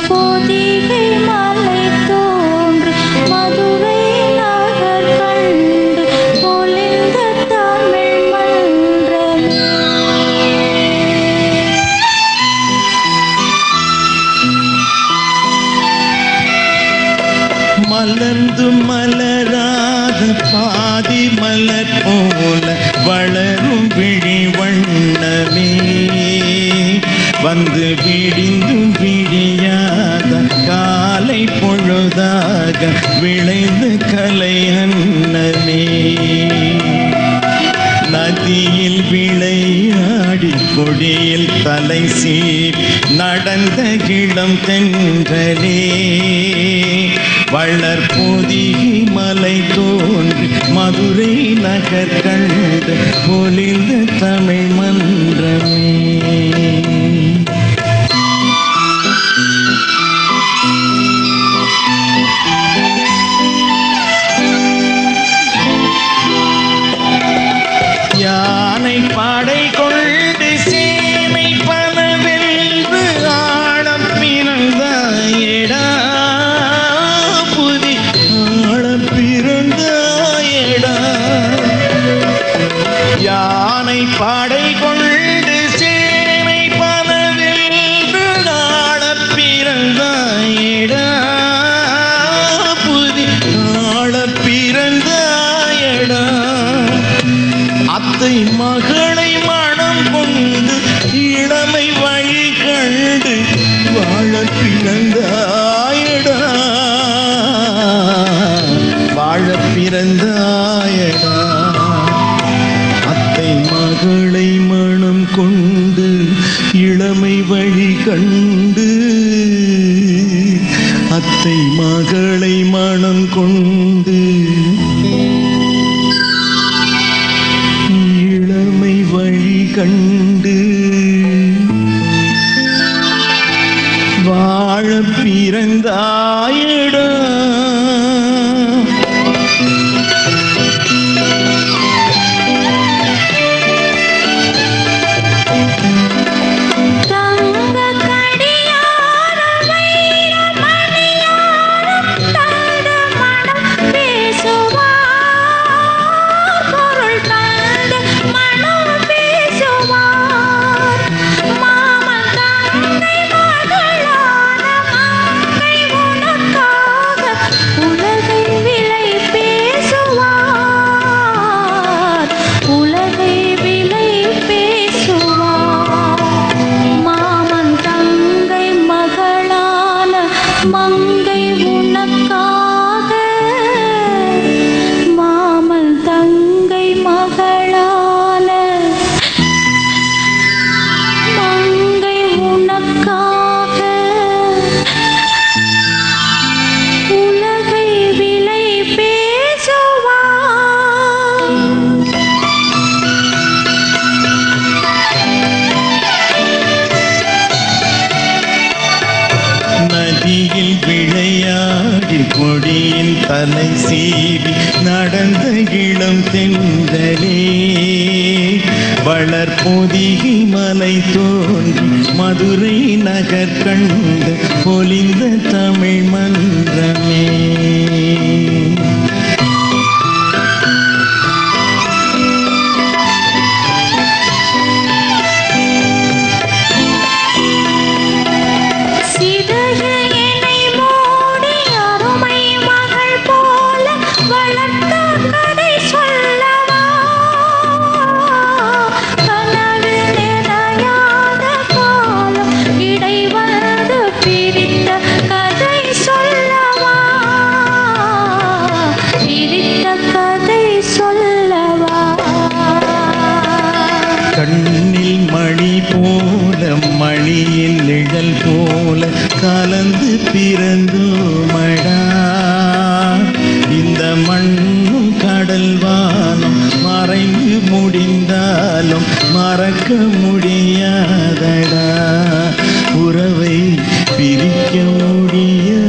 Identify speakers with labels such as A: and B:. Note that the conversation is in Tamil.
A: பொதிகை மலை தோன்றி மதுரை நகர் கண்டு பொலிந்த தமிழ் மன்றமே
B: மலர்ந்து மலராத பாதி மலர் போல வளரும் விழி வண்ணமே வந்து விடிந்தும் விடியாத காலை பொழுதாக விளைந்து கலை அன்னமே நதியில் விளையாடி கொடியில் தலை சீர் நடந்த இளம் தென்றலே வளர் பொதிகை மலை தோன்றி மதுரை நகர் கண்டு பொலிந்த தமிழ் மன்றமே யானை படை கொண்டு சேனை பலவென்று ஆழம் பிறந்தாயடா புதி ஆழம் பிறந்தாயடா யானை படை கொண்டு சேனை பலவென்று ஆழம் பிறந்தாயடா புதி ஆழம் பிறந்தாயடா அத்தை மகளை மனம் கொண்டு இளமை வழி கண்டு வாழ பிறந்தாயடா வாழ பிறந்தாயடா அத்தை மகளை மனம் கொண்டு இளமை வழி கண்டு அத்தை மகளை மனம் கொண்டு இளமை வழி கண்டு வாழ பிறந்தாயடா
A: தங்க கடியார வைர மணியாரம் தந்த மனம் பேசுவார் பொருள் தந்த மனம் பேசுவார் மாமன் தங்கை மகளான மங்கை உனக்காக உலகை விலை பேசுவார் உலகை விலை பேசுவார் மாமன் தங்கை மகளான மங்கை உனக்காக மாமன் தங்கை மகளான மங்கை உனக்காக உலகை விலை பேசுவார்
B: நதியில் விளையாடி கொடியின் தலை சீவி நடந்த இளம் தென்றலே வளர் பொதிகை மலை தோன்றி மதுரை நகர் கண்டு பொலிந்த தமிழ் மன்றமே
A: சிதறு என்னை மூடி அருமை மகள் போல வளர்த்த கதை சொல்லவா கனவில் நினையாத காலம் இடை வந்து பிரித்த கதை சொல்லவா பிரித்த கதை சொல்லவா
B: கண்ணில் மணி போல மணியின் நிழல் போல கலந்து பிறந்தோமடா இந்த மண்ணும் கடல் வானம் மறைந்து முடிந்தாலும் மறக்க முடியாதடா உறவை பிரிக்க முடியாது